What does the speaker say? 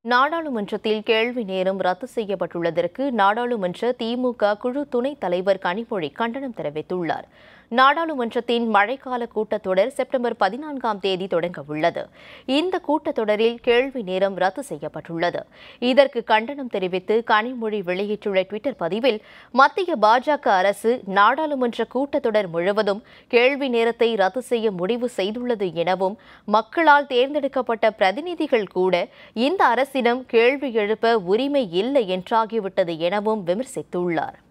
நாடாளுமன்றத்தில் கேள்வி நேரம் ரத்து செய்யப்பட்டுள்ளதற்கு நாடாளுமன்ற திமுக குழு துணைத் தலைவர் கனிமொழி கண்டனம் தெரிவித்துள்ளார் நாடாளுமன்றத்தின் மழைக்கால கூட்டத்தொடர் செப்டம்பர் பதினான்காம் தேதி தொடங்க உள்ளது இந்த கூட்டத்தொடரில் கேள்வி நேரம் ரத்து செய்யப்பட்டுள்ளது இதற்கு கண்டனம் தெரிவித்து கனிமொழி வெளியிட்டுள்ள டுவிட்டர் பதிவில் மத்திய பாஜக அரசு நாடாளுமன்ற கூட்டத்தொடர் முழுவதும் கேள்வி நேரத்தை ரத்து செய்ய முடிவு செய்துள்ளது எனவும் மக்களால் தேர்ந்தெடுக்கப்பட்ட பிரதிநிதிகள் கூட இந்த அரசிடம் கேள்வி எழுப்ப உரிமை இல்லை என்றாகிவிட்டது எனவும் விமர்சித்துள்ளார்